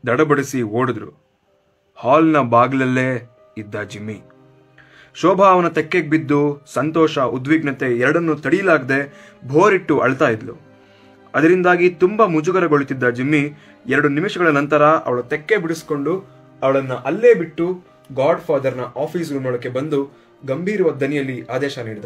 ದಡಬಡಿಸಿ ಓಡಿದ್ರು ಹಾಲ್ನ ಬಾಗಿಲಲ್ಲೇ ಇದ್ದ ಜಿಮ್ಮಿ ಶೋಭಾ ಅವನ ತೆಕ್ಕೆಗೆ ಬಿದ್ದು ಸಂತೋಷ ಉದ್ವಿಗ್ನತೆ ಎರಡನ್ನೂ ತಡೆಯಲಾಗದೆ ಭೋರಿಟ್ಟು ಅಳ್ತಾ ಇದ್ಲು ಅದರಿಂದಾಗಿ ತುಂಬಾ ಮುಜುಗರಗೊಳ್ಳುತ್ತಿದ್ದ ಜಿಮ್ಮಿ ಎರಡು ನಿಮಿಷಗಳ ನಂತರ ಅವಳ ತೆಕ್ಕೆ ಬಿಡಿಸ್ಕೊಂಡು ಅವಳನ್ನ ಅಲ್ಲೇ ಬಿಟ್ಟು ಗಾಡ್ ಫಾದರ್ನ ಆಫೀಸ್ ರೂಮ್ ಒಳಕ್ಕೆ ಬಂದು ಗಂಭೀರವಾದ ದನಿಯಲ್ಲಿ ಆದೇಶ ನೀಡಿದ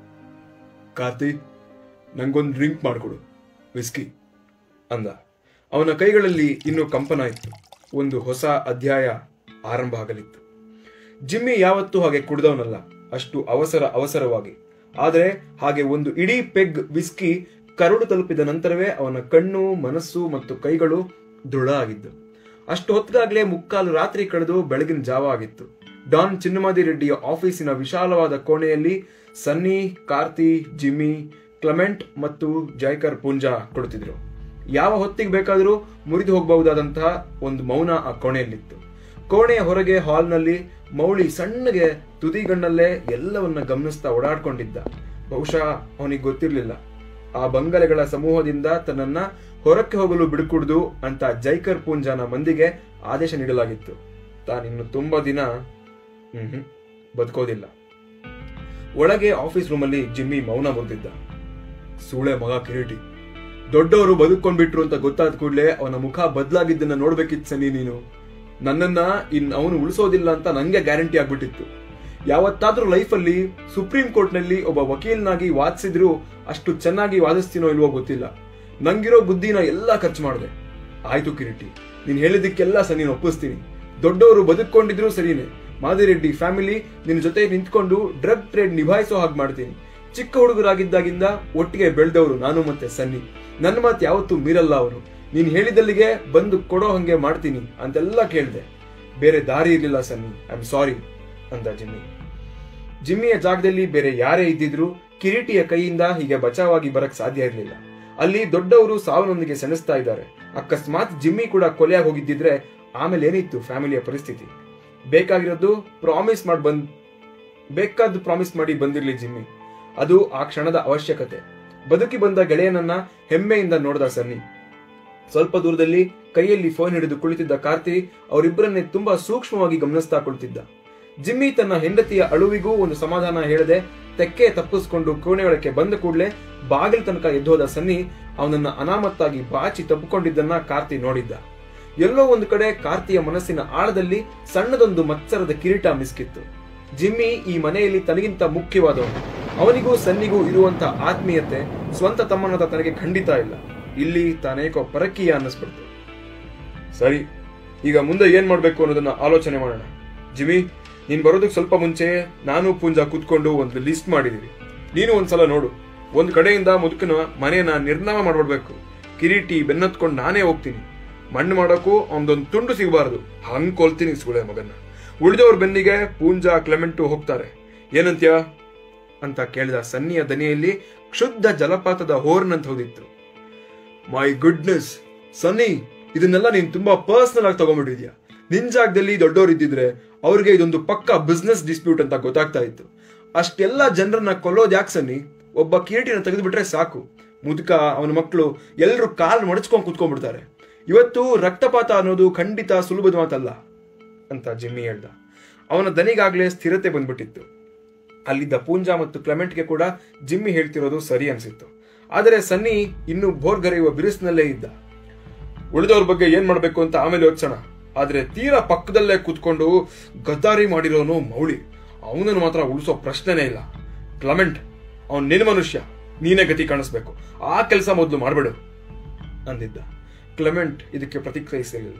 ಕಾರ್ತಿ ನಂಗೊಂದು ಡ್ರಿಂಕ್ ಮಾಡಿಕೊಡು ವಿಸ್ಕಿ ಅಂದ ಅವನ ಕೈಗಳಲ್ಲಿ ಇನ್ನೂ ಕಂಪನ ಇತ್ತು ಒಂದು ಹೊಸ ಅಧ್ಯಾಯ ಆರಂಭ ಆಗಲಿತ್ತು ಜಿಮ್ಮಿ ಯಾವತ್ತೂ ಹಾಗೆ ಕುಡ್ದವನಲ್ಲ ಅಷ್ಟು ಅವಸರ ಅವಸರವಾಗಿ ಆದರೆ ಹಾಗೆ ಒಂದು ಇಡೀ ಪೆಗ್ ವಿಸ್ಕಿ ಕರುಳು ತಲುಪಿದ ನಂತರವೇ ಅವನ ಕಣ್ಣು ಮನಸ್ಸು ಮತ್ತು ಕೈಗಳು ದೃಢ ಆಗಿದ್ದು ಅಷ್ಟು ಹೊತ್ತಿಗಾಗಲೇ ಮುಕ್ಕಾಲು ರಾತ್ರಿ ಕಳೆದು ಬೆಳಗಿನ ಜಾವ ಆಗಿತ್ತು ಡಾನ್ ಚಿನ್ನಮಾದಿ ರೆಡ್ಡಿಯ ಆಫೀಸಿನ ವಿಶಾಲವಾದ ಕೋಣೆಯಲ್ಲಿ ಸನ್ನಿ ಕಾರ್ತಿ ಜಿಮ್ಮಿ ಕ್ಲೆಮೆಂಟ್ ಮತ್ತು ಜೈಕರ್ ಪೂಂಜಾ ಕೊಡುತ್ತಿದ್ರು ಯಾವ ಹೊತ್ತಿಗೆ ಬೇಕಾದರೂ ಮುರಿದು ಹೋಗಬಹುದಾದಂತಹ ಒಂದು ಮೌನ ಆ ಕೋಣೆಯಲ್ಲಿತ್ತು ಕೋಣೆಯ ಹೊರಗೆ ಹಾಲ್ನಲ್ಲಿ ಮೌಳಿ ಸಣ್ಣಗೆ ತುದಿಗಣ್ಣಲ್ಲೇ ಎಲ್ಲವನ್ನ ಗಮನಿಸ್ತಾ ಓಡಾಡ್ಕೊಂಡಿದ್ದ ಬಹುಶಃ ಅವನಿಗೆ ಗೊತ್ತಿರ್ಲಿಲ್ಲ ಆ ಬಂಗಲೆಗಳ ಸಮೂಹದಿಂದ ತನ್ನನ್ನ ಹೊರಕ್ಕೆ ಹೋಗಲು ಬಿಡುಕುಡ್ದು ಅಂತ ಜೈಕರ್ ಪೂಂಜಾನ ಮಂದಿಗೆ ಆದೇಶ ನೀಡಲಾಗಿತ್ತು ತಾನಿನ್ನು ತುಂಬಾ ದಿನ ಹ್ಮ್ ಬದುಕೋದಿಲ್ಲ ಒಳಗೆ ಆಫೀಸ್ ರೂಮಲ್ಲಿ ಜಿಮ್ಮಿ ಮೌನ ಬಂದಿದ್ದ ಸೂಳೆ ಮಗ ಕಿರೀಟಿ ದೊಡ್ಡವರು ಬದುಕೊಂಡ್ಬಿಟ್ರು ಅಂತ ಗೊತ್ತಾದ ಕೂಡಲೇ ಅವನ ಮುಖ ಬದಲಾಗಿದ್ದನ್ನ ನೋಡ್ಬೇಕಿತ್ತು ಸನಿ ನೀನು ನನ್ನನ್ನ ಇನ್ ಅವನು ಉಳಿಸೋದಿಲ್ಲ ಅಂತ ನಂಗೆ ಗ್ಯಾರಂಟಿ ಆಗ್ಬಿಟ್ಟಿತ್ತು ಯಾವತ್ತಾದ್ರೂ ಲೈಫಲ್ಲಿ ಸುಪ್ರೀಂ ಕೋರ್ಟ್ ನಲ್ಲಿ ಒಬ್ಬ ವಕೀಲನಾಗಿ ವಾದಿಸಿದ್ರು ಅಷ್ಟು ಚೆನ್ನಾಗಿ ವಾದಿಸ್ತೀನೋ ಇಲ್ವೋ ಗೊತ್ತಿಲ್ಲ ನಂಗಿರೋ ಬುದ್ಧಿನ ಎಲ್ಲ ಖರ್ಚು ಮಾಡಿದೆ ಆಯ್ತು ಕಿರೀಟಿ ನೀನ್ ಹೇಳಿದ್ದಕ್ಕೆಲ್ಲ ಸರಿ ಒಪ್ಪಿಸ್ತೀನಿ ದೊಡ್ಡವರು ಬದುಕೊಂಡಿದ್ರು ಸರಿನೇ ಮಾದಿರೆಡ್ಡಿ ಫ್ಯಾಮಿಲಿ ನಿನ್ನ ಜೊತೆ ನಿಂತ್ಕೊಂಡು ಡ್ರಗ್ ಟ್ರೇಡ್ ನಿಭಾಯಿಸೋ ಹಾಗೆ ಮಾಡ್ತೀನಿ ಚಿಕ್ಕ ಹುಡುಗರಾಗಿದ್ದಾಗಿಂದ ಒಟ್ಟಿಗೆ ಬೆಳೆದವರು ನಾನು ಮತ್ತೆ ಸನ್ನಿ ನನ್ನ ಮಾತು ಯಾವತ್ತೂ ಮೀರಲ್ಲ ಅವರು ನೀನ್ ಹೇಳಿದಲ್ಲಿಗೆ ಬಂದು ಕೊಡೋ ಹಂಗೆ ಮಾಡ್ತೀನಿ ಅಂತೆಲ್ಲ ಕೇಳ್ದೆ ಬೇರೆ ದಾರಿ ಇರ್ಲಿಲ್ಲ ಸನ್ನಿ ಐ ಆಮ್ ಸಾರಿ ಅಂದ ಜಿಮ್ಮಿ ಜಿಮ್ಮಿಯ ಜಾಗದಲ್ಲಿ ಬೇರೆ ಯಾರೇ ಇದ್ದಿದ್ರು ಕಿರೀಟಿಯ ಕೈಯಿಂದ ಹೀಗೆ ಬಚಾವಾಗಿ ಬರಕ್ ಸಾಧ್ಯ ಇರಲಿಲ್ಲ ಅಲ್ಲಿ ದೊಡ್ಡವರು ಸಾವಿನೊಂದಿಗೆ ಸೆಣಸ್ತಾ ಇದ್ದಾರೆ ಅಕಸ್ಮಾತ್ ಜಿಮ್ಮಿ ಕೂಡ ಕೊಲೆಯಾಗಿ ಹೋಗಿದ್ದಿದ್ರೆ ಆಮೇಲೆ ಏನಿತ್ತು ಫ್ಯಾಮಿಲಿಯ ಪರಿಸ್ಥಿತಿ ಬೇಕಾಗಿರೋದು ಪ್ರಾಮಿಸ್ ಮಾಡಿ ಬಂದ್ ಬೇಕಾದ್ದು ಪ್ರಾಮಿಸ್ ಮಾಡಿ ಬಂದಿರ್ಲಿ ಜಿಮ್ಮಿ ಅದು ಆ ಕ್ಷಣದ ಅವಶ್ಯಕತೆ ಬದುಕಿ ಬಂದ ಗೆಳೆಯನನ್ನ ಹೆಮ್ಮೆಯಿಂದ ನೋಡ್ದ ಸನ್ನಿ ಸ್ವಲ್ಪ ದೂರದಲ್ಲಿ ಕೈಯಲ್ಲಿ ಫೋನ್ ಹಿಡಿದು ಕುಳಿತಿದ್ದ ಕಾರ್ತಿ ಅವರಿಬ್ಬರನ್ನೇ ತುಂಬಾ ಸೂಕ್ಷ್ಮವಾಗಿ ಗಮನಿಸ್ತಾ ಕುಳಿತಿದ್ದ ಜಿಮ್ಮಿ ತನ್ನ ಹೆಂಡತಿಯ ಅಳುವಿಗೂ ಒಂದು ಸಮಾಧಾನ ಹೇಳದೆ ತೆಕ್ಕೆ ತಪ್ಪಿಸ್ಕೊಂಡು ಕೋಣೆಯೊಳಕ್ಕೆ ಬಂದ ಕೂಡಲೇ ಬಾಗಿಲು ತನಕ ಎದ್ದೋದ ಸನ್ನಿ ಅವನನ್ನ ಅನಾಮತ್ತಾಗಿ ಬಾಚಿ ತಪ್ಪಿಕೊಂಡಿದ್ದನ್ನ ಕಾರ್ತಿ ನೋಡಿದ್ದ ಎಲ್ಲೋ ಒಂದು ಕಡೆ ಕಾರ್ತಿಯ ಮನಸ್ಸಿನ ಆಳದಲ್ಲಿ ಸಣ್ಣದೊಂದು ಮತ್ಸರದ ಕಿರೀಟ ಮಿಸ್ಕಿತ್ತು ಜಿಮ್ಮಿ ಈ ಮನೆಯಲ್ಲಿ ತನಗಿಂತ ಮುಖ್ಯವಾದವನು ಅವನಿಗೂ ಸನ್ನಿಗೂ ಇರುವಂತ ಆತ್ಮೀಯತೆ ಸ್ವಂತ ತಮ್ಮನಾದ ತನಗೆ ಖಂಡಿತ ಇಲ್ಲ ಇಲ್ಲಿ ತಾನೇಕೋ ಪರಕೀಯ ಅನ್ನಿಸ್ಬಿಡ್ತು ಸರಿ ಈಗ ಮುಂದೆ ಏನ್ ಮಾಡ್ಬೇಕು ಅನ್ನೋದನ್ನ ಆಲೋಚನೆ ಮಾಡೋಣ ಜಿಮ್ಮಿ ನೀನ್ ಬರೋದಕ್ಕೆ ಸ್ವಲ್ಪ ಮುಂಚೆ ನಾನು ಪೂಂಜಾ ಕೂತ್ಕೊಂಡು ಒಂದು ಲಿಸ್ಟ್ ಮಾಡಿದೀವಿ ನೀನು ಒಂದ್ಸಲ ನೋಡು ಒಂದ್ ಕಡೆಯಿಂದ ಮುದುಕನ ಮನೆಯನ್ನ ನಿರ್ನಾಮ ಮಾಡ್ಬಿಡ್ಬೇಕು ಕಿರೀಟಿ ಬೆನ್ನತ್ಕೊಂಡು ನಾನೇ ಹೋಗ್ತೀನಿ ಮಣ್ಣು ಮಾಡೋಕ್ಕೂ ಅವನದೊಂದು ತುಂಡು ಸಿಗಬಾರದು ಹಂಗ್ ಕೊಲ್ತೀನಿ ಸುಳೆ ಮಗನ್ನ ಉಳಿದವ್ರ ಬೆನ್ನಿಗೆ ಪೂಂಜಾ ಕ್ಲೆಮೆಂಟು ಹೋಗ್ತಾರೆ ಏನಂತ್ಯ ಅಂತ ಕೇಳಿದ ಸನ್ನಿಯ ದನಿಯಲ್ಲಿ ಕ್ಷುದ್ಧ ಜಲಪಾತದ ಹೋರ್ನಂತ ಹೋದಿತ್ತು ಮೈ ಗುಡ್ನೆಸ್ ಸನ್ನಿ ಇದನ್ನೆಲ್ಲ ನೀನ್ ತುಂಬಾ ಪರ್ಸನಲ್ ಆಗಿ ತಗೊಂಡ್ಬಿಟ್ಟಿದ್ಯಾ ನಿನ್ ಜಾಗದಲ್ಲಿ ದೊಡ್ಡವ್ರು ಇದ್ದಿದ್ರೆ ಅವ್ರಿಗೆ ಇದೊಂದು ಪಕ್ಕ ಬಿಸ್ನೆಸ್ ಡಿಸ್ಪ್ಯೂಟ್ ಅಂತ ಗೊತ್ತಾಗ್ತಾ ಇತ್ತು ಅಷ್ಟೆಲ್ಲ ಜನರನ್ನ ಕೊಲ್ಲೋದ್ ಯಾಕೆ ಸನ್ನಿ ಒಬ್ಬ ಕಿರೀಟಿನ ತೆಗೆದುಬಿಟ್ರೆ ಸಾಕು ಮುದುಕ ಅವನ ಮಕ್ಕಳು ಎಲ್ಲರೂ ಕಾಲ್ ಮಡಚ್ಕೊಂಡ್ ಕುತ್ಕೊಂಡ್ಬಿಡ್ತಾರೆ ಇವತ್ತು ರಕ್ತಪಾತ ಅನ್ನೋದು ಖಂಡಿತ ಸುಲಭದ ಮಾತಲ್ಲ ಅಂತ ಜಿಮ್ಮಿ ಹೇಳ್ದ ಅವನ ದನಿಗಾಗ್ಲೇ ಸ್ಥಿರತೆ ಬಂದ್ಬಿಟ್ಟಿತ್ತು ಅಲ್ಲಿದ್ದ ಪೂಂಜಾ ಮತ್ತು ಕ್ಲೆಮೆಂಟ್ಗೆ ಕೂಡ ಜಿಮ್ಮಿ ಹೇಳ್ತಿರೋದು ಸರಿ ಅನ್ಸಿತ್ತು ಆದರೆ ಸನ್ನಿ ಇನ್ನು ಭೋರ್ಗರೆಯುವ ಬಿರುಸಿನಲ್ಲೇ ಇದ್ದ ಉಳಿದವ್ರ ಬಗ್ಗೆ ಏನ್ ಮಾಡ್ಬೇಕು ಅಂತ ಆಮೇಲೆ ಯೋಚಿಸೋಣ ಆದ್ರೆ ತೀರಾ ಪಕ್ಕದಲ್ಲೇ ಕೂತ್ಕೊಂಡು ಗದ್ದಾರಿ ಮಾಡಿರೋನು ಮೌಳಿ ಅವನನ್ನು ಮಾತ್ರ ಉಳಿಸೋ ಪ್ರಶ್ನೆನೇ ಇಲ್ಲ ಕ್ಲಮೆಂಟ್ ಅವನ್ ನಿನ್ ಮನುಷ್ಯ ನೀನೇ ಗತಿ ಕಾಣಿಸ್ಬೇಕು ಆ ಕೆಲಸ ಮೊದಲು ಮಾಡ್ಬೇಡು ಅಂದಿದ್ದ ಕ್ಲೆಮೆಂಟ್ ಇದಕ್ಕೆ ಪ್ರತಿಕ್ರಿಯಿಸಲಿಲ್ಲ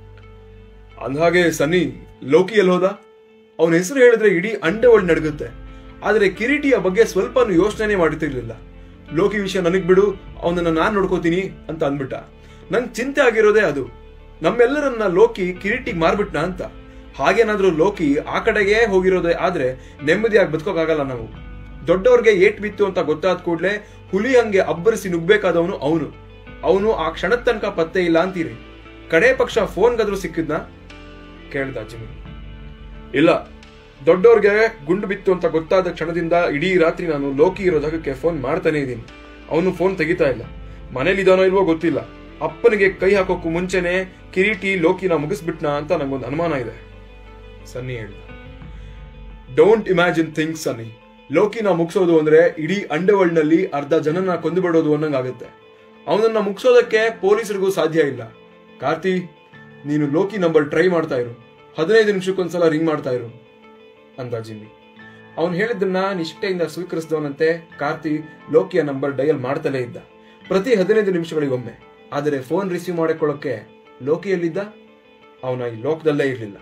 ಅಂದ್ಹಾಗೆ ಸನ್ನಿ ಲೋಕಿ ಎಲ್ಲಿ ಹೋದ ಅವನ ಹೆಸರು ಹೇಳಿದ್ರೆ ಇಡೀ ಅಂಡೆ ಒಳ್ ನಡಗುತ್ತೆ ಆದ್ರೆ ಕಿರೀಟಿಯ ಬಗ್ಗೆ ಸ್ವಲ್ಪನೂ ಯೋಚನೆ ಮಾಡ್ತಿರ್ಲಿಲ್ಲ ಲೋಕಿ ವಿಷಯ ನನಗ್ ಬಿಡು ಅವನನ್ನ ನಾನ್ ನೋಡ್ಕೋತೀನಿ ಅಂತ ಅಂದ್ಬಿಟ್ಟ ನಂಗ್ ಚಿಂತೆ ಆಗಿರೋದೇ ಅದು ನಮ್ಮೆಲ್ಲರನ್ನ ಲೋಕಿ ಕಿರೀಟಿಗೆ ಮಾರ್ಬಿಟ್ನ ಅಂತ ಹಾಗೇನಾದ್ರೂ ಲೋಕಿ ಆ ಕಡೆಗೆ ಹೋಗಿರೋದೇ ಆದ್ರೆ ನೆಮ್ಮದಿಯಾಗಿ ಬದುಕೋಕಾಗಲ್ಲ ನಾವು ದೊಡ್ಡವ್ರಿಗೆ ಏಟ್ ಬಿತ್ತು ಅಂತ ಗೊತ್ತಾದ ಕೂಡ್ಲೆ ಹುಲಿ ಹಂಗೆ ಅಬ್ಬರಿಸಿ ನುಗ್ಬೇಕಾದವನು ಅವನು ಅವನು ಆ ಕ್ಷಣದ ತನಕ ಪತ್ತೆ ಇಲ್ಲ ಅಂತೀರಿ ಕಡೆ ಪಕ್ಷ ಫೋನ್ಗಾದ್ರೂ ಸಿಕ್ಕಿದ್ನ ಕೇಳ್ದ ಜಿಮ್ಮಿ ಇಲ್ಲ ದೊಡ್ಡವ್ರಿಗೆ ಗುಂಡು ಬಿತ್ತು ಅಂತ ಗೊತ್ತಾದ ಕ್ಷಣದಿಂದ ಇಡೀ ರಾತ್ರಿ ನಾನು ಲೋಕಿ ಇರೋ ಜಾಗಕ್ಕೆ ಫೋನ್ ಮಾಡ್ತಾನೆ ಇದ್ದೀನಿ ಅವನು ಫೋನ್ ತೆಗಿತಾ ಇಲ್ಲ ಮನೇಲಿದ್ದಾನೋ ಇಲ್ವೋ ಗೊತ್ತಿಲ್ಲ ಅಪ್ಪನಿಗೆ ಕೈ ಹಾಕೋಕ್ಕೂ ಮುಂಚೆನೆ ಕಿರೀಟಿ ಲೋಕಿನ ಮುಗಿಸ್ಬಿಟ್ನಾ ಅಂತ ನಂಗೊಂದು ಅನುಮಾನ ಇದೆ ಸನ್ನಿ ಹೇಳ್ದ ಡೋಂಟ್ ಇಮ್ಯಾಜಿನ್ ಥಿಂಗ್ಸ್ ಸನ್ನಿ ಲೋಕಿನ ಮುಗಿಸೋದು ಅಂದ್ರೆ ಇಡೀ ಅಂಡರ್ವರ್ಲ್ಡ್ ನಲ್ಲಿ ಅರ್ಧ ಜನನ ಕೊಂದುಬಿಡೋದು ಅನ್ನಂಗಾಗುತ್ತೆ ಅವನನ್ನ ಮುಗಿಸೋದಕ್ಕೆ ಪೊಲೀಸರಿಗೂ ಸಾಧ್ಯ ಇಲ್ಲ ಕಾರ್ತಿ ನೀನು ಲೋಕಿ ನಂಬರ್ ಟ್ರೈ ಮಾಡ್ತಾ ಇರು ಹದಿನೈದು ನಿಮಿಷಕ್ಕೊಂದ್ಸಲ ರಿಂಗ್ ಮಾಡ್ತಾ ಇರು ಅಂದ ಜಿಮ್ಮಿ ಅವನು ಹೇಳಿದ್ದನ್ನ ನಿಷ್ಠೆಯಿಂದ ಸ್ವೀಕರಿಸಿದವನಂತೆ ಕಾರ್ತಿ ಲೋಕಿಯ ನಂಬರ್ ಡಯಲ್ ಮಾಡ್ತಲೇ ಇದ್ದ ಪ್ರತಿ ಹದಿನೈದು ನಿಮಿಷಗಳಿಗೊಮ್ಮೆ ಆದರೆ ಫೋನ್ ರಿಸೀವ್ ಮಾಡಿಕೊಳ್ಳೋಕೆ ಲೋಕಿಯಲ್ಲಿದ್ದ ಅವನ ಈ ಲೋಕದಲ್ಲೇ ಇರಲಿಲ್ಲ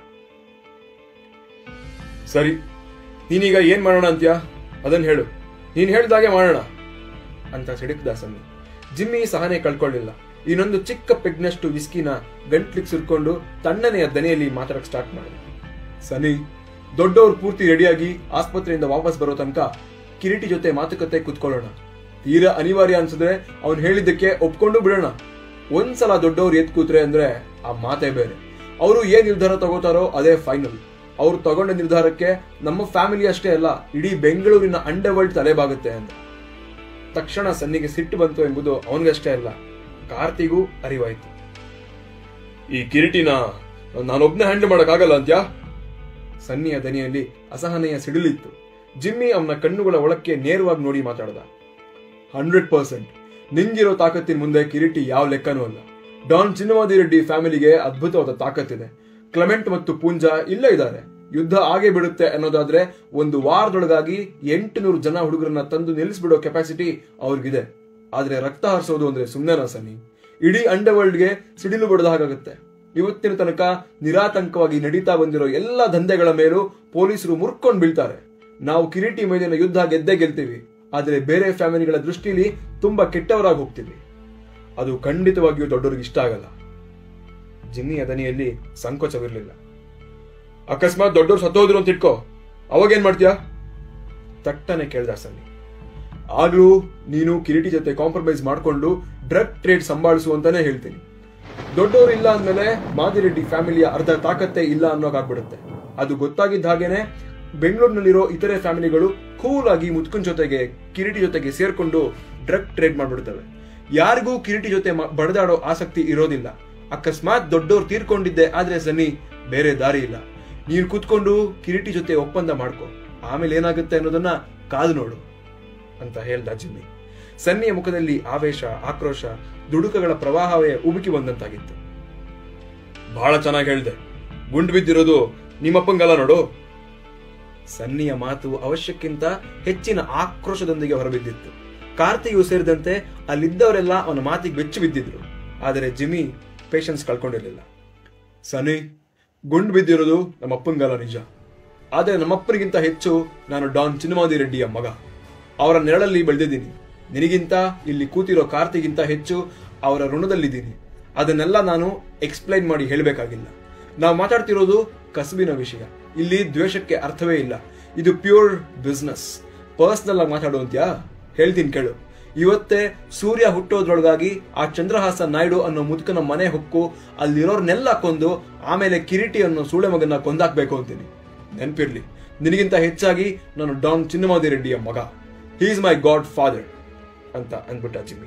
ಸರಿ ನೀನೀಗ ಏನ್ ಮಾಡೋಣ ಅಂತ್ಯಾ ಅದನ್ನ ಹೇಳು ನೀನ್ ಹೇಳ್ದಾಗೆ ಮಾಡೋಣ ಅಂತ ಸಿಡಿಕ್ದ ಸನ್ನಿ ಜಿಮ್ಮಿ ಸಹನೆ ಕಳ್ಕೊಳ್ಳಿಲ್ಲ ಇನ್ನೊಂದು ಚಿಕ್ಕ ಪೆಗ್ನಷ್ಟು ವಿಸ್ಕಿನ ಗಂಟ್ಲಿಗೆ ಸುರ್ಕೊಂಡು ತಣ್ಣನೆಯ ದನಿಯಲ್ಲಿ ಮಾತಾಡಕ್ ಸ್ಟಾರ್ಟ್ ಮಾಡಿದ ಸನಿ ದೊಡ್ಡವ್ರು ಪೂರ್ತಿ ರೆಡಿಯಾಗಿ ಆಸ್ಪತ್ರೆಯಿಂದ ವಾಪಸ್ ಬರೋ ತನಕ ಕಿರೀಟಿ ಜೊತೆ ಮಾತುಕತೆ ಕುತ್ಕೊಳ್ಳೋಣ ತೀರಾ ಅನಿವಾರ್ಯ ಅನ್ಸಿದ್ರೆ ಅವ್ನು ಹೇಳಿದ್ದಕ್ಕೆ ಒಪ್ಕೊಂಡು ಬಿಡೋಣ ಒಂದ್ಸಲ ದೊಡ್ಡವ್ರು ಎತ್ ಕೂತ್ರೆ ಅಂದ್ರೆ ಆ ಮಾತೇ ಬೇರೆ ಅವರು ಏನ್ ನಿರ್ಧಾರ ತಗೋತಾರೋ ಅದೇ ಫೈನಲ್ ಅವ್ರು ತಗೊಂಡ ನಿರ್ಧಾರಕ್ಕೆ ನಮ್ಮ ಫ್ಯಾಮಿಲಿ ಅಷ್ಟೇ ಅಲ್ಲ ಇಡೀ ಬೆಂಗಳೂರಿನ ಅಂಡರ್ ವರ್ಲ್ಡ್ ತಲೆಬಾಗುತ್ತೆ ಅಂತ ತಕ್ಷಣ ಸನ್ನಿಗೆ ಸಿಟ್ಟು ಬಂತು ಎಂಬುದು ಅವನಿಗಷ್ಟೇ ಅಲ್ಲ ಕಾರ್ತಿಗೂ ಅರಿವಾಯ್ತು ಈ ಕಿರೀಟಿನ ನಾನೊಬ್ನೇ ಹ್ಯಾಂಡಲ್ ಮಾಡಕ್ಕಾಗಲ್ಲ ಅಂತ್ಯಾ ಸನ್ನಿಯ ದನಿಯಲ್ಲಿ ಅಸಹನೆಯ ಸಿಡಿಲಿತ್ತು ಜಿಮ್ಮಿ ಅವನ ಕಣ್ಣುಗಳ ಒಳಕ್ಕೆ ನೇರವಾಗಿ ನೋಡಿ ಮಾತಾಡ್ದ ಹಂಡ್ರೆಡ್ ಪರ್ಸೆಂಟ್ ನಿಂಗಿರೋ ತಾಕತ್ತಿನ ಮುಂದೆ ಕಿರೀಟಿ ಯಾವ ಲೆಕ್ಕನೂ ಅಲ್ಲ ಡಾನ್ ಚಿನ್ನವಾದಿ ರೆಡ್ಡಿ ಫ್ಯಾಮಿಲಿಗೆ ಅದ್ಭುತವಾದ ತಾಕತ್ತಿದೆ ಕ್ಲೆಮೆಂಟ್ ಮತ್ತು ಪೂಂಜಾ ಇಲ್ಲೇ ಇದ್ದಾರೆ ಯುದ್ಧ ಆಗೇ ಬಿಡುತ್ತೆ ಅನ್ನೋದಾದ್ರೆ ಒಂದು ವಾರದೊಳಗಾಗಿ ಎಂಟುನೂರು ಜನ ಹುಡುಗರನ್ನ ತಂದು ನಿಲ್ಲಿಸ್ಬಿಡೋ ಕೆಪಾಸಿಟಿ ಅವ್ರಿಗಿದೆ ಆದ್ರೆ ರಕ್ತ ಹರಿಸೋದು ಅಂದ್ರೆ ಸುಮ್ಮನೆನಾ ಸನ್ನಿ ಇಡೀ ಅಂಡರ್ ವರ್ಲ್ಡ್ಗೆ ಸಿಡಿಲು ಬಡದ ಹಾಗಾಗುತ್ತೆ ಇವತ್ತಿನ ತನಕ ನಿರಾತಂಕವಾಗಿ ನಡೀತಾ ಬಂದಿರೋ ಎಲ್ಲ ದಂಧೆಗಳ ಮೇಲೂ ಪೊಲೀಸರು ಮುರ್ಕೊಂಡ್ ಬೀಳ್ತಾರೆ ನಾವು ಕಿರೀಟಿ ಮೇಲಿನ ಯುದ್ಧ ಗೆದ್ದೇ ಗೆಲ್ತೀವಿ ಆದ್ರೆ ಬೇರೆ ಫ್ಯಾಮಿಲಿಗಳ ದೃಷ್ಟಿಲಿ ತುಂಬಾ ಕೆಟ್ಟವರಾಗಿ ಹೋಗ್ತೀವಿ ಅದು ಖಂಡಿತವಾಗಿಯೂ ದೊಡ್ಡವ್ರಿಗೆ ಇಷ್ಟ ಆಗಲ್ಲ ಜಿಮ್ಮಿಯ ದನಿಯಲ್ಲಿ ಸಂಕೋಚವಿರಲಿಲ್ಲ ಅಕಸ್ಮಾತ್ ದೊಡ್ಡವ್ರು ಸತ್ತೋದ್ರು ಅಂತ ಇಟ್ಕೋ ಅವಾಗೇನ್ ಮಾಡ್ತೀಯಾ ತಟ್ಟನೆ ಕೇಳ್ದ ಸನ್ನಿ ಆಗ್ಲೂ ನೀನು ಕಿರೀಟಿ ಜೊತೆ ಕಾಂಪ್ರಮೈಸ್ ಮಾಡ್ಕೊಂಡು ಡ್ರಗ್ ಟ್ರೇಡ್ ಸಂಭಾಳಿಸು ಅಂತಾನೆ ಹೇಳ್ತೀನಿ ದೊಡ್ಡವರು ಇಲ್ಲ ಅಂದ್ಮೇಲೆ ಮಾದಿರೆಡ್ಡಿ ಫ್ಯಾಮಿಲಿಯ ಅರ್ಧ ತಾಕತ್ತೇ ಇಲ್ಲ ಅನ್ನೋಕಾಗ್ಬಿಡುತ್ತೆ ಅದು ಗೊತ್ತಾಗಿದ್ದ ಹಾಗೇನೆ ಬೆಂಗಳೂರಿನಲ್ಲಿರೋ ಇತರೆ ಫ್ಯಾಮಿಲಿಗಳು ಕೂಲ್ ಆಗಿ ಮುತ್ಕನ್ ಜೊತೆಗೆ ಕಿರೀಟಿ ಜೊತೆಗೆ ಸೇರ್ಕೊಂಡು ಡ್ರಗ್ ಟ್ರೇಡ್ ಮಾಡ್ಬಿಡ್ತವೆ ಯಾರಿಗೂ ಕಿರೀಟಿ ಜೊತೆ ಮ- ಬಡದಾಡೋ ಆಸಕ್ತಿ ಇರೋದಿಲ್ಲ ಅಕಸ್ಮಾತ್ ದೊಡ್ಡವ್ರು ತೀರ್ಕೊಂಡಿದ್ದೆ ಆದ್ರೆ ಸನ್ನಿ ಬೇರೆ ದಾರಿ ಇಲ್ಲ ನೀನು ಕೂತ್ಕೊಂಡು ಕಿರೀಟಿ ಜೊತೆ ಒಪ್ಪಂದ ಮಾಡ್ಕೊ ಆಮೇಲೆ ಏನಾಗುತ್ತೆ ಅನ್ನೋದನ್ನ ಕಾದು ನೋಡು ಅಂತ ಹೇಳ್ದ ಜಿಮ್ಮಿ ಸನ್ನಿಯ ಮುಖದಲ್ಲಿ ಆವೇಶ ಆಕ್ರೋಶ ದುಡುಕಗಳ ಪ್ರವಾಹವೇ ಉಬುಕಿ ಬಂದಂತಾಗಿತ್ತು ಬಹಳ ಚೆನ್ನಾಗಿ ಹೇಳ್ದೆ ಗುಂಡು ಬಿದ್ದಿರೋದು ನಿಮ್ಮಪ್ಪಂಗಲ್ಲ ನೋಡು ಸನ್ನಿಯ ಮಾತು ಅವಶ್ಯಕ್ಕಿಂತ ಹೆಚ್ಚಿನ ಆಕ್ರೋಶದೊಂದಿಗೆ ಹೊರಬಿದ್ದಿತ್ತು ಕಾರ್ತಿಯು ಸೇರಿದಂತೆ ಅಲ್ಲಿದ್ದವರೆಲ್ಲ ಅವನ ಮಾತಿಗೆ ಬೆಚ್ಚು ಬಿದ್ದಿದ್ರು ಆದರೆ ಜಿಮ್ಮಿ ಪೇಷನ್ಸ್ ಕಳ್ಕೊಂಡಿರಲಿಲ್ಲ ಸನಿ ಗುಂಡು ಬಿದ್ದಿರೋದು ನಮ್ಮಪ್ಪಂಗಲ್ಲ ನಿಜ ಆದರೆ ನಮ್ಮಪ್ಪನಿಗಿಂತ ಹೆಚ್ಚು ನಾನು ಡಾನ್ ಚಿನ್ನಮಾದಿ ರೆಡ್ಡಿಯ ಮಗ ಅವರ ನೆರಳಲ್ಲಿ ಬೆಳೆದಿದ್ದೀನಿ ನಿನಗಿಂತ ಇಲ್ಲಿ ಕೂತಿರೋ ಕಾರ್ತಿಗಿಂತ ಹೆಚ್ಚು ಅವರ ಋಣದಲ್ಲಿದ್ದೀನಿ ಅದನ್ನೆಲ್ಲ ನಾನು ಎಕ್ಸ್ಪ್ಲೈನ್ ಮಾಡಿ ಹೇಳಬೇಕಾಗಿಲ್ಲ ನಾವು ಮಾತಾಡ್ತಿರೋದು ಕಸುಬಿನ ವಿಷಯ ಇಲ್ಲಿ ದ್ವೇಷಕ್ಕೆ ಅರ್ಥವೇ ಇಲ್ಲ ಇದು ಪ್ಯೂರ್ ಬಿಸ್ನೆಸ್ ಪರ್ಸನಲ್ ಆಗಿ ಮಾತಾಡುವಂತ್ಯಾ ಹೇಳ್ತೀನಿ ಕೇಳು ಇವತ್ತೇ ಸೂರ್ಯ ಹುಟ್ಟೋದ್ರೊಳಗಾಗಿ ಆ ಚಂದ್ರಹಾಸ ನಾಯ್ಡು ಅನ್ನೋ ಮುದುಕನ ಮನೆ ಹೊಕ್ಕು ಅಲ್ಲಿರೋರ್ನೆಲ್ಲ ಕೊಂದು ಆಮೇಲೆ ಕಿರೀಟಿ ಅನ್ನೋ ಸೂಳೆ ಮಗನ ಕೊಂದಾಕ್ಬೇಕು ಅಂತೀನಿ ನೆನ್ಪಿರ್ಲಿ ನಿನಗಿಂತ ಹೆಚ್ಚಾಗಿ ನಾನು ಡಾನ್ ಚಿನ್ನಮಾದಿ ರೆಡ್ಡಿಯ ಮಗ he is my god father ಅಂತ ಅಂದ್ಬಿಟ್ಟ ಜಿಮ್ಮಿ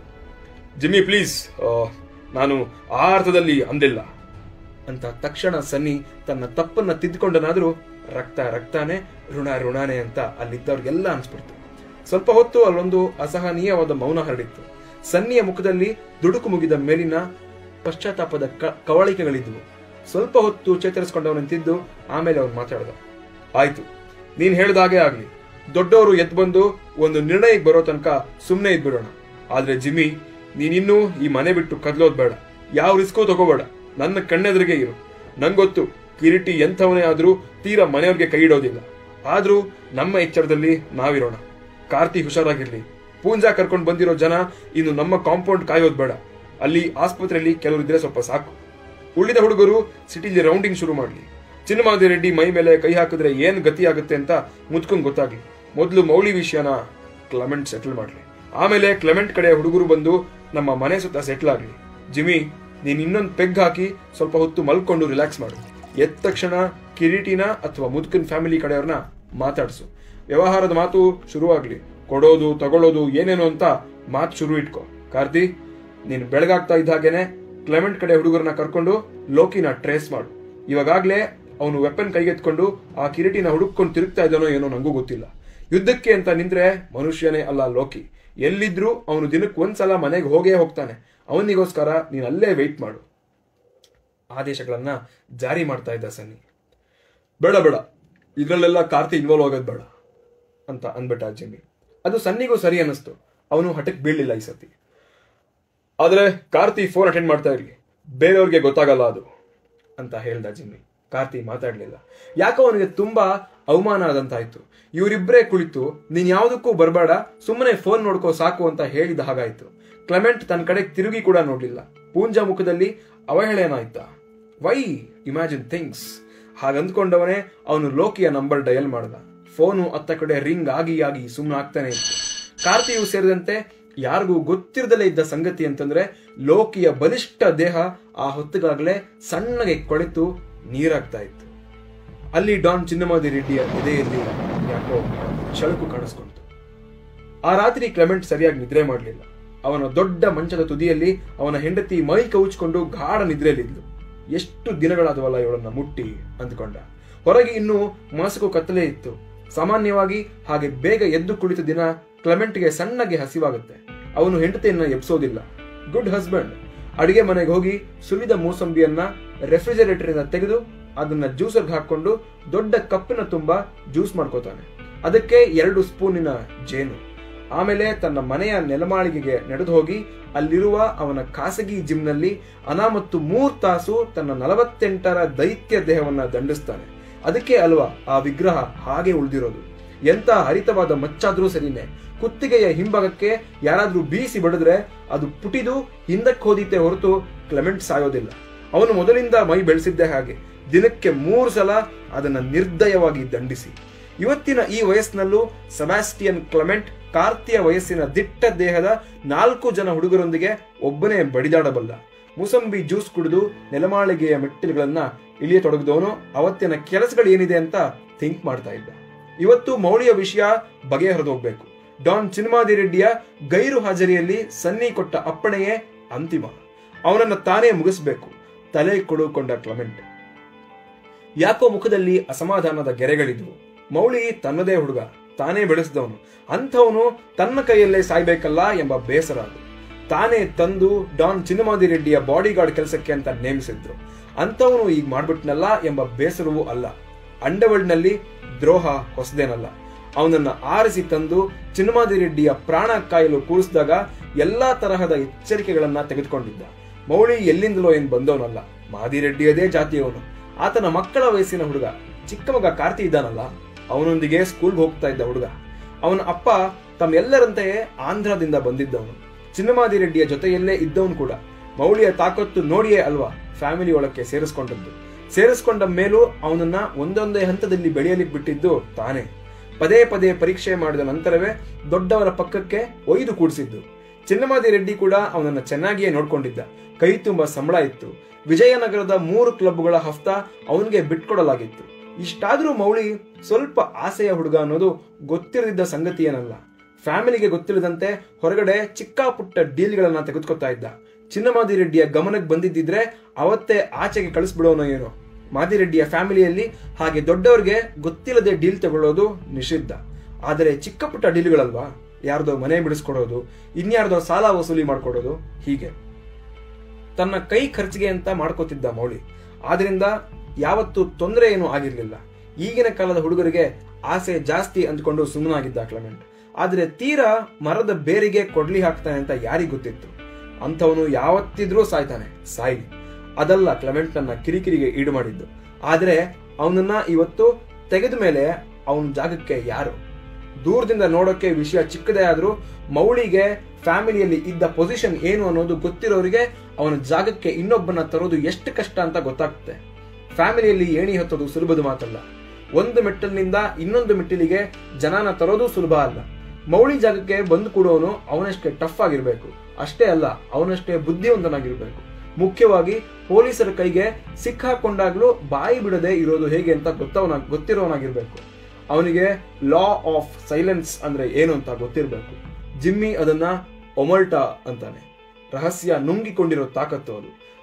ಜಿಮ್ಮಿ ಪ್ಲೀಸ್ ನಾನು ಆ ಅರ್ಥದಲ್ಲಿ ಅಂದಿಲ್ಲ ಅಂತ ತಕ್ಷಣ ಸನ್ನಿ ತನ್ನ ತಪ್ಪನ್ನ ತಿದ್ದುಕೊಂಡನಾದ್ರೂ ರಕ್ತ ರಕ್ತಾನೆ ಋಣ ಋಣಾನೆ ಅಂತ ಅಲ್ಲಿದ್ದವ್ರಿಗೆಲ್ಲ ಅನ್ಸ್ಬಿಡ್ತು ಸ್ವಲ್ಪ ಹೊತ್ತು ಅಲ್ಲೊಂದು ಅಸಹನೀಯವಾದ ಮೌನ ಹರಡಿತ್ತು ಸನ್ನಿಯ ಮುಖದಲ್ಲಿ ದುಡುಕು ಮುಗಿದ ಮೇಲಿನ ಪಶ್ಚಾತ್ತಾಪದ ಕ- ಕವಳಿಕೆಗಳಿದ್ವು ಸ್ವಲ್ಪ ಹೊತ್ತು ಚೇತರಿಸ್ಕೊಂಡವನಂತಿದ್ದು ಆಮೇಲೆ ಅವನು ಮಾತಾಡ್ದ ಆಯ್ತು ನೀನ್ ಹೇಳ್ದಾಗೆ ಆಗ್ಲಿ ದೊಡ್ಡವರು ಎದ್ದು ಬಂದು ಒಂದು ನಿರ್ಣಯಕ್ಕೆ ಬರೋ ತನಕ ಸುಮ್ಮನೆ ಇದ್ಬಿಡೋಣ ಆದ್ರೆ ಜಿಮ್ಮಿ ನೀನಿನ್ನೂ ಈ ಮನೆ ಬಿಟ್ಟು ಕದ್ಲೋದ್ ಬೇಡ ಯಾವ ರಿಸ್ಕು ತಗೋಬೇಡ ನನ್ನ ಕಣ್ಣೆದುರಿಗೆ ಇರು ನಂಗೊತ್ತು ಕಿರೀಟಿ ಎಂಥವನೇ ಆದ್ರೂ ತೀರಾ ಮನೆಯವ್ರಿಗೆ ಕೈ ಇಡೋದಿಲ್ಲ ಆದ್ರೂ ನಮ್ಮ ಎಚ್ಚರದಲ್ಲಿ ನಾವಿರೋಣ ಕಾರ್ತಿ ಹುಷಾರಾಗಿರ್ಲಿ ಪೂಂಜಾ ಕರ್ಕೊಂಡು ಬಂದಿರೋ ಜನ ಇನ್ನು ನಮ್ಮ ಕಾಂಪೌಂಡ್ ಕಾಯೋದ್ ಬೇಡ ಅಲ್ಲಿ ಆಸ್ಪತ್ರೆಯಲ್ಲಿ ಕೆಲವರು ಇದ್ರೆ ಸ್ವಲ್ಪ ಸಾಕು ಉಳಿದ ಹುಡುಗರು ಸಿಟಿಲಿ ರೌಂಡಿಂಗ್ ಶುರು ಮಾಡ್ಲಿ ಚಿನ್ನಮಾದಿ ರೆಡ್ಡಿ ಮೈ ಮೇಲೆ ಕೈ ಹಾಕಿದ್ರೆ ಏನ್ ಗತಿ ಆಗುತ್ತೆ ಅಂತ ಮುದ್ಕೊಂಡ್ ಗೊತ್ತಾಗ್ಲಿ ಮೊದಲು ಮೌಳಿ ವಿಷಯನ ಕ್ಲೆಮೆಂಟ್ ಸೆಟಲ್ ಮಾಡ್ಲಿ ಆಮೇಲೆ ಕ್ಲೆಮೆಂಟ್ ಕಡೆ ಹುಡುಗರು ಬಂದು ನಮ್ಮ ಮನೆ ಸುತ್ತ ಸೆಟ್ಲ್ ಆಗ್ಲಿ ಜಿಮಿ ನೀನ್ ಇನ್ನೊಂದು ಪೆಗ್ ಹಾಕಿ ಸ್ವಲ್ಪ ಹೊತ್ತು ಮಲ್ಕೊಂಡು ರಿಲ್ಯಾಕ್ಸ್ ಮಾಡು ಎದ್ದ ತಕ್ಷಣ ಕಿರೀಟಿನ ಅಥವಾ ಮುದ್ಕನ್ ಫ್ಯಾಮಿಲಿ ಕಡೆಯವ್ರನ್ನ ಮಾತಾಡ್ಸು ವ್ಯವಹಾರದ ಮಾತು ಶುರುವಾಗ್ಲಿ ಕೊಡೋದು ತಗೊಳ್ಳೋದು ಏನೇನು ಅಂತ ಮಾತು ಶುರು ಇಟ್ಕೋ ಕಾರ್ತಿ ನೀನು ಬೆಳಗಾಗ್ತಾ ಇದ್ದ ಹಾಗೇನೆ ಕ್ಲೆಮೆಂಟ್ ಕಡೆ ಹುಡುಗರನ್ನ ಕರ್ಕೊಂಡು ಲೋಕಿನ ಟ್ರೇಸ್ ಮಾಡು ಇವಾಗಾಗ್ಲೇ ಅವನು ವೆಪನ್ ಕೈಗೆತ್ಕೊಂಡು ಆ ಕಿರೀಟಿನ ಹುಡುಕೊಂಡು ತಿರುಗ್ತಾ ಇದ್ದಾನೋ ಏನೋ ನಂಗೂ ಗೊತ್ತಿಲ್ಲ ಯುದ್ಧಕ್ಕೆ ಅಂತ ನಿಂತ್ರೆ ಮನುಷ್ಯನೇ ಅಲ್ಲ ಲೋಕಿ ಎಲ್ಲಿದ್ರೂ ಅವನು ದಿನಕ್ಕೆ ಒಂದ್ಸಲ ಮನೆಗೆ ಹೋಗೇ ಹೋಗ್ತಾನೆ ಅವನಿಗೋಸ್ಕರ ನೀನು ಅಲ್ಲೇ ವೆಯ್ಟ್ ಮಾಡು ಆದೇಶಗಳನ್ನ ಜಾರಿ ಮಾಡ್ತಾ ಇದ್ದ ಸನ್ನಿ ಬೇಡ ಬೇಡ ಇದರಲ್ಲೆಲ್ಲ ಕಾರ್ತಿ ಇನ್ವಾಲ್ವ್ ಆಗೋದು ಬೇಡ ಅಂತ ಅಂದ್ಬಿಟ್ಟ ಜಿಮ್ಮಿ ಅದು ಸನ್ನಿಗೂ ಸರಿ ಅನ್ನಿಸ್ತು ಅವನು ಹಠಕ್ಕೆ ಬೀಳಲಿಲ್ಲ ಈ ಸತಿ ಆದ್ರೆ ಕಾರ್ತಿ ಫೋನ್ ಅಟೆಂಡ್ ಮಾಡ್ತಾ ಇರ್ಲಿ ಬೇರೆಯವ್ರಿಗೆ ಗೊತ್ತಾಗಲ್ಲ ಅದು ಅಂತ ಹೇಳ್ದ ಜಿಮ್ಮಿ ಕಾರ್ತಿ ಮಾತಾಡ್ಲಿಲ್ಲ ಯಾಕೋ ಅವನಿಗೆ ತುಂಬಾ ಅವಮಾನ ಆದಂತಾಯ್ತು ಇವರಿಬ್ಬರೇ ಕುಳಿತು ನೀನ್ ಯಾವುದಕ್ಕೂ ಬರಬೇಡ ಸುಮ್ಮನೆ ಫೋನ್ ನೋಡ್ಕೋ ಸಾಕು ಅಂತ ಹೇಳಿದ ಹಾಗಾಯ್ತು ಕ್ಲೆಮೆಂಟ್ ತನ್ನ ಕಡೆ ತಿರುಗಿ ಕೂಡ ನೋಡ್ಲಿಲ್ಲ ಪೂಂಜಾ ಮುಖದಲ್ಲಿ ಅವಹೇಳನಾಯ್ತಾ ವೈ ಇಮ್ಯಾಜಿನ್ ಥಿಂಗ್ಸ್ ಹಾಗಂದ್ಕೊಂಡವನೇ ಅವನು ಲೋಕಿಯ ನಂಬರ್ ಡಯಲ್ ಮಾಡ್ದ ಫೋನು ಅತ್ತ ಕಡೆ ರಿಂಗ್ ಆಗಿ ಆಗಿ ಸುಮ್ಮನೆ ಆಗ್ತಾನೆ ಇತ್ತು ಕಾರ್ತಿಯು ಸೇರಿದಂತೆ ಯಾರಿಗೂ ಗೊತ್ತಿರದಲೇ ಇದ್ದ ಸಂಗತಿ ಅಂತಂದ್ರೆ ಲೋಕಿಯ ಬಲಿಷ್ಠ ದೇಹ ಆ ಹೊತ್ತಿಗಾಗಲೇ ಸಣ್ಣಗೆ ಕೊಳೆತು ನೀರಾಗ್ತಾ ಇತ್ತು ಅಲ್ಲಿ ಡಾನ್ ಚಿನ್ನಮಾದಿ ರೆಡ್ಡಿಯ ಎದೆಯಲ್ಲಿ ಯಾಕೋ ಚಳಕು ಕಾಣಿಸ್ಕೊಂತು ಆ ರಾತ್ರಿ ಕ್ಲೆಮೆಂಟ್ ಸರಿಯಾಗಿ ನಿದ್ರೆ ಮಾಡಲಿಲ್ಲ ಅವನ ದೊಡ್ಡ ಮಂಚದ ತುದಿಯಲ್ಲಿ ಅವನ ಹೆಂಡತಿ ಮೈ ಕವುಚ್ಕೊಂಡು ಗಾಢ ನಿದ್ರೆಯಲ್ಲಿದ್ಲು ಎಷ್ಟು ದಿನಗಳಾದವಲ್ಲ ಇವಳನ್ನ ಮುಟ್ಟಿ ಅಂದ್ಕೊಂಡ ಹೊರಗೆ ಇನ್ನೂ ಮಾಸಕು ಕತ್ತಲೆ ಇತ್ತು ಸಾಮಾನ್ಯವಾಗಿ ಹಾಗೆ ಬೇಗ ಎದ್ದು ಕುಳಿತ ದಿನ ಕ್ಲೆಮೆಂಟ್ಗೆ ಸಣ್ಣಗೆ ಹಸಿವಾಗುತ್ತೆ ಅವನು ಹೆಂಡತಿಯನ್ನ ಎಬ್ಸೋದಿಲ್ಲ ಗುಡ್ ಹಸ್ಬೆಂಡ್ ಅಡಿಗೆ ಮನೆಗೆ ಹೋಗಿ ಸುಲಿದ ಮೂಸಂಬಿಯನ್ನ ರೆಫ್ರಿಜರೇಟರ್ ಇಂದ ತೆಗೆದು ಅದನ್ನ ಜ್ಯೂಸರ್ಗೆ ಹಾಕೊಂಡು ದೊಡ್ಡ ಕಪ್ಪಿನ ತುಂಬಾ ಜ್ಯೂಸ್ ಮಾಡ್ಕೋತಾನೆ ಅದಕ್ಕೆ ಎರಡು ಸ್ಪೂನಿನ ಜೇನು ಆಮೇಲೆ ತನ್ನ ಮನೆಯ ನೆಲಮಾಳಿಗೆಗೆ ನಡೆದು ಹೋಗಿ ಅಲ್ಲಿರುವ ಅವನ ಖಾಸಗಿ ಜಿಮ್ನಲ್ಲಿ ಅನಾಮತ್ತು ಮೂರ್ ತಾಸು ತನ್ನ ನಲವತ್ತೆಂಟರ ದೈತ್ಯ ದೇಹವನ್ನ ದಂಡಿಸ್ತಾನೆ ಅದಕ್ಕೆ ಅಲ್ವಾ ಆ ವಿಗ್ರಹ ಹಾಗೆ ಉಳಿದಿರೋದು ಎಂತ ಹರಿತವಾದ ಮಚ್ಚಾದ್ರೂ ಸರಿನೇ ಕುತ್ತಿಗೆಯ ಹಿಂಭಾಗಕ್ಕೆ ಯಾರಾದ್ರೂ ಬೀಸಿ ಬಡಿದ್ರೆ ಅದು ಪುಟಿದು ಹಿಂದಕ್ಕೆ ಹೋದಿತ್ತೆ ಹೊರತು ಕ್ಲೆಮೆಂಟ್ ಸಾಯೋದಿಲ್ಲ ಅವನು ಮೊದಲಿಂದ ಮೈ ಬೆಳೆಸಿದ್ದೇ ಹಾಗೆ ದಿನಕ್ಕೆ ಮೂರು ಸಲ ಅದನ್ನ ನಿರ್ದಯವಾಗಿ ದಂಡಿಸಿ ಇವತ್ತಿನ ಈ ವಯಸ್ಸಿನಲ್ಲೂ ಸೆಬಾಸ್ಟಿಯನ್ ಕ್ಲೆಮೆಂಟ್ ಕಾರ್ತಿಯ ವಯಸ್ಸಿನ ದಿಟ್ಟ ದೇಹದ ನಾಲ್ಕು ಜನ ಹುಡುಗರೊಂದಿಗೆ ಒಬ್ಬನೇ ಬಡಿದಾಡಬಲ್ಲ ಮುಸಂಬಿ ಜ್ಯೂಸ್ ಕುಡಿದು ನೆಲಮಾಳಿಗೆಯ ಮೆಟ್ಟಿಲುಗಳನ್ನ ಇಳಿಯತೊಡಗಿದವನು ಅವತ್ತಿನ ಕೆಲಸಗಳು ಏನಿದೆ ಅಂತ ಥಿಂಕ್ ಮಾಡ್ತಾ ಇದ್ದ ಇವತ್ತು ಮೌಳಿಯ ವಿಷಯ ಬಗೆಹರಿದೋಗ್ಬೇಕು ಡಾನ್ ಚಿನ್ಮಾದಿ ರೆಡ್ಡಿಯ ಗೈರು ಹಾಜರಿಯಲ್ಲಿ ಸನ್ನಿ ಕೊಟ್ಟ ಅಪ್ಪಣೆಯೇ ಅಂತಿಮ ಅವನನ್ನ ತಾನೇ ಮುಗಿಸ್ಬೇಕು ತಲೆ ಕೊಡುಕೊಂಡ ಕ್ಲಮೆಂಟ್ ಯಾಕೋ ಮುಖದಲ್ಲಿ ಅಸಮಾಧಾನದ ಗೆರೆಗಳಿದ್ವು ಮೌಳಿ ತನ್ನದೇ ಹುಡುಗ ತಾನೇ ಬೆಳೆಸಿದವನು ಅಂಥವನು ತನ್ನ ಕೈಯಲ್ಲೇ ಸಾಯ್ಬೇಕಲ್ಲ ಎಂಬ ಬೇಸರ ಅದು ತಾನೇ ತಂದು ಡಾನ್ ಚಿನ್ನಮಾದಿ ರೆಡ್ಡಿಯ ಬಾಡಿ ಗಾರ್ಡ್ ಕೆಲಸಕ್ಕೆ ಅಂತ ನೇಮಿಸಿದ್ರು ಅಂಥವನು ಈಗ ಮಾಡ್ಬಿಟ್ನಲ್ಲ ಎಂಬ ಬೇಸರವೂ ಅಲ್ಲ ಅಂಡವಳ್ನಲ್ಲಿ ದ್ರೋಹ ಹೊಸದೇನಲ್ಲ ಅವನನ್ನ ಆರಿಸಿ ತಂದು ಚಿನ್ನಮಾದಿ ರೆಡ್ಡಿಯ ಪ್ರಾಣ ಕಾಯಲು ಕೂರಿಸಿದಾಗ ಎಲ್ಲಾ ತರಹದ ಎಚ್ಚರಿಕೆಗಳನ್ನ ತೆಗೆದುಕೊಂಡಿದ್ದ ಮೌಳಿ ಎಲ್ಲಿಂದಲೋ ಏನ್ ಬಂದವನಲ್ಲ ಮಾದಿರೆಡ್ಡಿಯದೇ ಜಾತಿಯವನು ಆತನ ಮಕ್ಕಳ ವಯಸ್ಸಿನ ಹುಡುಗ ಚಿಕ್ಕ ಮಗ ಕಾರ್ತಿ ಇದ್ದಾನಲ್ಲ ಅವನೊಂದಿಗೆ ಸ್ಕೂಲ್ಗೆ ಹೋಗ್ತಾ ಇದ್ದ ಹುಡುಗ ಅವನ ಅಪ್ಪ ತಮ್ಮೆಲ್ಲರಂತೆಯೇ ಆಂಧ್ರದಿಂದ ಬಂದಿದ್ದವನು ಚಿನ್ನಮಾದಿ ರೆಡ್ಡಿಯ ಜೊತೆಯಲ್ಲೇ ಇದ್ದವನು ಕೂಡ ಮೌಳಿಯ ತಾಕತ್ತು ನೋಡಿಯೇ ಅಲ್ವಾ ಫ್ಯಾಮಿಲಿ ಒಳಕ್ಕೆ ಸೇರಿಸ್ಕೊಂಡದ್ದು ಸೇರಿಸ್ಕೊಂಡ ಮೇಲೂ ಅವನನ್ನ ಒಂದೊಂದೇ ಹಂತದಲ್ಲಿ ಬೆಳೆಯಲಿಕ್ಕೆ ಬಿಟ್ಟಿದ್ದು ತಾನೇ ಪದೇ ಪದೇ ಪರೀಕ್ಷೆ ಮಾಡಿದ ನಂತರವೇ ದೊಡ್ಡವರ ಪಕ್ಕಕ್ಕೆ ಒಯ್ದು ಕೂಡಿಸಿದ್ದು ಚಿನ್ನಮಾದಿ ರೆಡ್ಡಿ ಕೂಡ ಅವನನ್ನ ಚೆನ್ನಾಗಿಯೇ ನೋಡ್ಕೊಂಡಿದ್ದ ಕೈ ತುಂಬ ಸಂಬಳ ಇತ್ತು ವಿಜಯನಗರದ ಮೂರು ಕ್ಲಬ್ಗಳ ಹಫ್ತಾ ಅವನಿಗೆ ಬಿಟ್ಕೊಡಲಾಗಿತ್ತು ಇಷ್ಟಾದ್ರೂ ಮೌಳಿ ಸ್ವಲ್ಪ ಆಸೆಯ ಹುಡುಗ ಅನ್ನೋದು ಗೊತ್ತಿರದಿದ್ದ ಸಂಗತಿ ಏನಲ್ಲ ಫ್ಯಾಮಿಲಿಗೆ ಗೊತ್ತಿಲ್ಲದಂತೆ ಹೊರಗಡೆ ಚಿಕ್ಕ ಪುಟ್ಟ ಡೀಲ್ಗಳನ್ನ ತೆಗೆದುಕೊತಾ ಇದ್ದ ಚಿನ್ನಮಾದಿ ರೆಡ್ಡಿಯ ಗಮನಕ್ಕೆ ಬಂದಿದ್ದಿದ್ರೆ ಅವತ್ತೇ ಆಚೆಗೆ ಕಳಿಸ್ಬಿಡೋನೋ ಏನೋ ಮಾದಿರೆಡ್ಡಿಯ ಫ್ಯಾಮಿಲಿಯಲ್ಲಿ ಹಾಗೆ ದೊಡ್ಡವರಿಗೆ ಗೊತ್ತಿಲ್ಲದೆ ಡೀಲ್ ತಗೊಳ್ಳೋದು ನಿಷಿದ್ಧ ಆದರೆ ಚಿಕ್ಕ ಪುಟ್ಟ ಡೀಲ್ಗಳಲ್ವಾ ಯಾರ್ದೋ ಮನೆ ಬಿಡಿಸ್ಕೊಡೋದು ಇನ್ಯಾರ್ದೋ ಸಾಲ ವಸೂಲಿ ಮಾಡ್ಕೊಡೋದು ಹೀಗೆ ತನ್ನ ಕೈ ಖರ್ಚಿಗೆ ಅಂತ ಮಾಡ್ಕೋತಿದ್ದ ಮೌಳಿ ಆದ್ರಿಂದ ಯಾವತ್ತೂ ತೊಂದರೆ ಏನೂ ಆಗಿರ್ಲಿಲ್ಲ ಈಗಿನ ಕಾಲದ ಹುಡುಗರಿಗೆ ಆಸೆ ಜಾಸ್ತಿ ಅಂದ್ಕೊಂಡು ಸುಮ್ಮನಾಗಿದ್ದ ಕ್ಲೆಮೆಂಟ್ ಆದ್ರೆ ತೀರಾ ಮರದ ಬೇರಿಗೆ ಕೊಡ್ಲಿ ಹಾಕ್ತಾನೆ ಅಂತ ಯಾರಿಗ್ ಗೊತ್ತಿತ್ತು ಅಂಥವನು ಯಾವತ್ತಿದ್ರೂ ಸಾಯ್ತಾನೆ ಸಾಯ್ಲಿ ಅದಲ್ಲ ಕ್ಲೆಮೆಂಟ್ ನನ್ನ ಕಿರಿಕಿರಿಗೆ ಈಡು ಮಾಡಿದ್ದು ಆದ್ರೆ ಅವನನ್ನ ಇವತ್ತು ತೆಗೆದ ಮೇಲೆ ಅವನ ಜಾಗಕ್ಕೆ ಯಾರು ದೂರದಿಂದ ನೋಡೋಕೆ ವಿಷಯ ಚಿಕ್ಕದೇ ಆದ್ರೂ ಮೌಳಿಗೆ ಫ್ಯಾಮಿಲಿಯಲ್ಲಿ ಇದ್ದ ಪೊಸಿಷನ್ ಏನು ಅನ್ನೋದು ಗೊತ್ತಿರೋರಿಗೆ ಅವನ ಜಾಗಕ್ಕೆ ಇನ್ನೊಬ್ಬನ ತರೋದು ಎಷ್ಟು ಕಷ್ಟ ಅಂತ ಗೊತ್ತಾಗುತ್ತೆ ಫ್ಯಾಮಿಲಿಯಲ್ಲಿ ಏಣಿ ಹತ್ತೋದು ಸುಲಭದ ಮಾತಲ್ಲ ಒಂದು ಮೆಟ್ಟಲಿನಿಂದ ಇನ್ನೊಂದು ಮೆಟ್ಟಿಲಿಗೆ ಜನನ ತರೋದು ಸುಲಭ ಅಲ್ಲ ಮೌಳಿ ಜಾಗಕ್ಕೆ ಬಂದು ಕೊಡೋನು ಅವನಷ್ಟೇ ಟಫ್ ಆಗಿರ್ಬೇಕು ಅಷ್ಟೇ ಅಲ್ಲ ಅವನಷ್ಟೇ ಬುದ್ಧಿವಂತನಾಗಿರ್ಬೇಕು ಮುಖ್ಯವಾಗಿ ಪೊಲೀಸರ ಕೈಗೆ ಸಿಕ್ಕಾಕೊಂಡಾಗ್ಲೂ ಬಾಯಿ ಬಿಡದೆ ಇರೋದು ಹೇಗೆ ಅಂತ ಗೊತ್ತವನ ಗೊತ್ತಿರೋನಾಗಿರ್ಬೇಕು ಅವನಿಗೆ ಲಾ ಆಫ್ ಸೈಲೆನ್ಸ್ ಅಂದ್ರೆ ಏನು ಅಂತ ಗೊತ್ತಿರಬೇಕು ಜಿಮ್ಮಿ ಅದನ್ನ ಒಮಲ್ಟಾ ಅಂತಾನೆ ರಹಸ್ಯ ನುಂಗಿಕೊಂಡಿರೋ ತಾಕತ್ತು ಅದು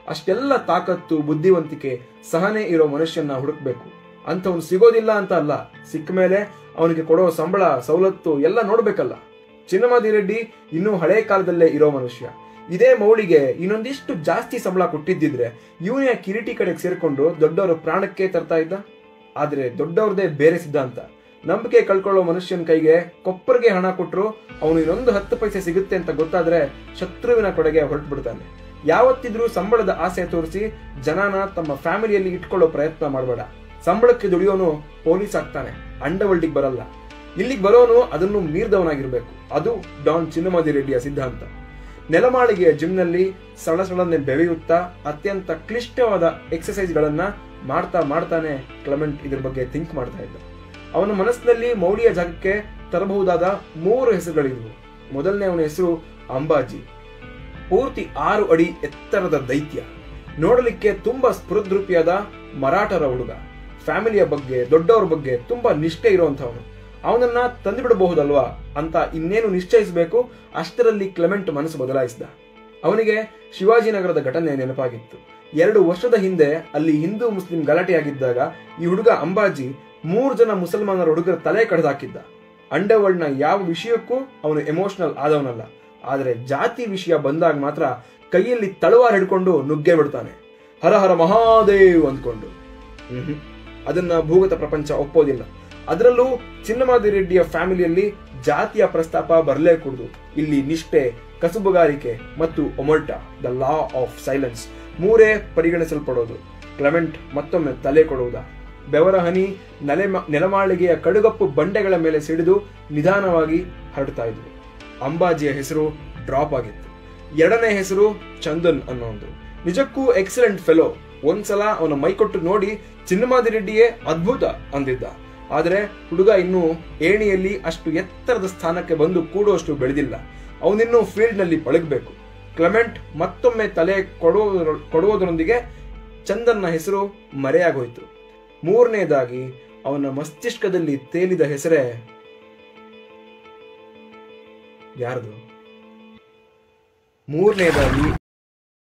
ಅಷ್ಟೆಲ್ಲ ತಾಕತ್ತು ಬುದ್ಧಿವಂತಿಕೆ ಸಹನೆ ಇರೋ ಮನುಷ್ಯನ ಹುಡುಕ್ಬೇಕು ಅಂಥವ್ನು ಸಿಗೋದಿಲ್ಲ ಅಂತ ಅಲ್ಲ ಸಿಕ್ಕ ಮೇಲೆ ಅವನಿಗೆ ಕೊಡೋ ಸಂಬಳ ಸವಲತ್ತು ಎಲ್ಲ ನೋಡ್ಬೇಕಲ್ಲ ಚಿನ್ನಮಾದಿ ರೆಡ್ಡಿ ಇನ್ನೂ ಹಳೆ ಕಾಲದಲ್ಲೇ ಇರೋ ಮನುಷ್ಯ ಇದೇ ಮೌಳಿಗೆ ಇನ್ನೊಂದಿಷ್ಟು ಜಾಸ್ತಿ ಸಂಬಳ ಕೊಟ್ಟಿದ್ದಿದ್ರೆ ಇವನೇ ಕಿರೀಟಿ ಕಡೆಗೆ ಸೇರ್ಕೊಂಡು ದೊಡ್ಡವರ ಪ್ರಾಣಕ್ಕೆ ತರ್ತಾ ಇದ್ದ ಆದ್ರೆ ದೊಡ್ಡವ್ರದೇ ಬೇರೆ ಸಿದ್ಧಾಂತ ನಂಬಿಕೆ ಕಳ್ಕೊಳ್ಳೋ ಮನುಷ್ಯನ ಕೈಗೆ ಕೊಪ್ಪರಿಗೆ ಹಣ ಕೊಟ್ರು ಅವನು ಇನ್ನೊಂದು ಹತ್ತು ಪೈಸೆ ಸಿಗುತ್ತೆ ಅಂತ ಗೊತ್ತಾದ್ರೆ ಶತ್ರುವಿನ ಕೊಡೆಗೆ ಹೊರಟು ಬಿಡ್ತಾನೆ ಯಾವತ್ತಿದ್ರೂ ಸಂಬಳದ ಆಸೆ ತೋರಿಸಿ ಜನನ ತಮ್ಮ ಫ್ಯಾಮಿಲಿಯಲ್ಲಿ ಇಟ್ಕೊಳ್ಳೋ ಪ್ರಯತ್ನ ಮಾಡಬೇಡ ಸಂಬಳಕ್ಕೆ ದುಡಿಯೋನು ಪೊಲೀಸ್ ಆಗ್ತಾನೆ ಅಂಡವಲ್ಟಿಗೆ ಬರಲ್ಲ ಇಲ್ಲಿಗೆ ಬರೋನು ಅದನ್ನು ಮೀರ್ದವನಾಗಿರ್ಬೇಕು ಅದು ಡಾನ್ ಚಿನ್ನಮಾದಿ ರೆಡ್ಡಿಯ ಸಿದ್ಧಾಂತ ನೆಲಮಾಳಿಗೆಯ ಜಿಮ್ನಲ್ಲಿ ಸಳ ಸಳನೆ ಬೆವೆಯುತ್ತಾ ಅತ್ಯಂತ ಕ್ಲಿಷ್ಟವಾದ ಎಕ್ಸಸೈಸ್ ಗಳನ್ನ ಮಾಡ್ತಾ ಮಾಡ್ತಾನೆ ಕ್ಲೆಮೆಂಟ್ ಇದ್ರ ಬಗ್ಗೆ ಥಿಂಕ್ ಮಾಡ್ತಾ ಇದ್ದ ಅವನ ಮನಸ್ಸಿನಲ್ಲಿ ಮೌಳಿಯ ಜಾಗಕ್ಕೆ ತರಬಹುದಾದ ಮೂರು ಹೆಸರುಗಳಿದ್ವು ಮೊದಲನೇ ಅವನ ಹೆಸರು ಅಂಬಾಜಿ ಪೂರ್ತಿ ಆರು ಅಡಿ ಎತ್ತರದ ದೈತ್ಯ ನೋಡಲಿಕ್ಕೆ ತುಂಬಾ ಸ್ಫುರದ್ರೂಪಿಯಾದ ಮರಾಠರ ಹುಡುಗ ಫ್ಯಾಮಿಲಿಯ ಬಗ್ಗೆ ದೊಡ್ಡವರ ಬಗ್ಗೆ ತುಂಬಾ ನಿಷ್ಠೆ ಇರುವಂತವನು ಅವನನ್ನ ತಂದುಬಿಡಬಹುದಲ್ವಾ ಅಂತ ಇನ್ನೇನು ನಿಶ್ಚಯಿಸಬೇಕು ಅಷ್ಟರಲ್ಲಿ ಕ್ಲೆಮೆಂಟ್ ಮನಸ್ಸು ಬದಲಾಯಿಸಿದ ಅವನಿಗೆ ಶಿವಾಜಿನಗರದ ಘಟನೆ ನೆನಪಾಗಿತ್ತು ಎರಡು ವರ್ಷದ ಹಿಂದೆ ಅಲ್ಲಿ ಹಿಂದೂ ಮುಸ್ಲಿಂ ಗಲಾಟೆಯಾಗಿದ್ದಾಗ ಈ ಹುಡುಗ ಅಂಬಾಜಿ ಮೂರು ಜನ ಮುಸಲ್ಮಾನರ ಹುಡುಗರ ತಲೆ ಕಡ್ದಾಕಿದ್ದ ಅಂಡರ್ವರ್ಲ್ಡ್ ನ ಯಾವ ವಿಷಯಕ್ಕೂ ಅವನು ಎಮೋಷನಲ್ ಆದವನಲ್ಲ ಆದ್ರೆ ಜಾತಿ ವಿಷಯ ಬಂದಾಗ ಮಾತ್ರ ಕೈಯಲ್ಲಿ ತಳವಾರ ಹಿಡ್ಕೊಂಡು ನುಗ್ಗೆ ಬಿಡ್ತಾನೆ ಹರ ಹರ ಮಹಾದೇವ್ ಅಂದ್ಕೊಂಡು ಮ್ಹೂ. ಅದನ್ನ ಭೂಗತ ಪ್ರಪಂಚ ಒಪ್ಪೋದಿಲ್ಲ ಅದರಲ್ಲೂ ಚಿನ್ನಮಾದಿ ರೆಡ್ಡಿಯ ಫ್ಯಾಮಿಲಿಯಲ್ಲಿ ಜಾತಿಯ ಪ್ರಸ್ತಾಪ ಬರಲೇ ಕೂಡುದು ಇಲ್ಲಿ ನಿಷ್ಠೆ ಕಸುಬುಗಾರಿಕೆ ಮತ್ತು ಒಮಲ್ಟ ದ ಲಾ ಆಫ್ ಸೈಲೆನ್ಸ್ ಮೂರೇ ಪರಿಗಣಿಸಲ್ಪಡೋದು ಕ್ಲೆಮೆಂಟ್ ಮತ್ತೊಮ್ಮೆ ತಲೆ ಕೊಡುವುದ ಬೆವರ ಹನಿ ನೆಲೆ ನೆಲಮಾಳಿಗೆಯ ಕಡುಗಪ್ಪು ಬಂಡೆಗಳ ಮೇಲೆ ಸಿಡಿದು ನಿಧಾನವಾಗಿ ಹರಡ್ತಾ ಇದ್ವು ಅಂಬಾಜಿಯ ಹೆಸರು ಡ್ರಾಪ್ ಆಗಿತ್ತು ಎರಡನೇ ಹೆಸರು ಚಂದನ್ ಅನ್ನೋದು ನಿಜಕ್ಕೂ ಎಕ್ಸಲೆಂಟ್ ಫೆಲೋ ಒಂದ್ಸಲ ಅವನ ಮೈಕೊಟ್ಟು ನೋಡಿ ಚಿನ್ನಮಾದಿ ರೆಡ್ಡಿಯೇ ಅದ್ಭುತ ಅಂದಿದ್ದ ಆದ್ರೆ ಹುಡುಗ ಇನ್ನೂ ಏಣಿಯಲ್ಲಿ ಅಷ್ಟು ಎತ್ತರದ ಸ್ಥಾನಕ್ಕೆ ಬಂದು ಕೂಡುವಷ್ಟು ಬೆಳೆದಿಲ್ಲ ಅವನಿನ್ನೂ ಫೀಲ್ಡ್ ನಲ್ಲಿ ಪಳಗಬೇಕು ಕ್ಲೆಮೆಂಟ್ ಮತ್ತೊಮ್ಮೆ ತಲೆ ಕೊಡುವುದರ ಕೊಡುವುದರೊಂದಿಗೆ ಚಂದನ್ನ ಹೆಸರು ಮರೆಯಾಗೋಯ್ತು ಮೂರನೇದಾಗಿ ಅವನ ಮಸ್ತಿಷ್ಕದಲ್ಲಿ ತೇಲಿದ ಹೆಸರೇ ಯಾರದು ಮೂರನೇದಾಗಿ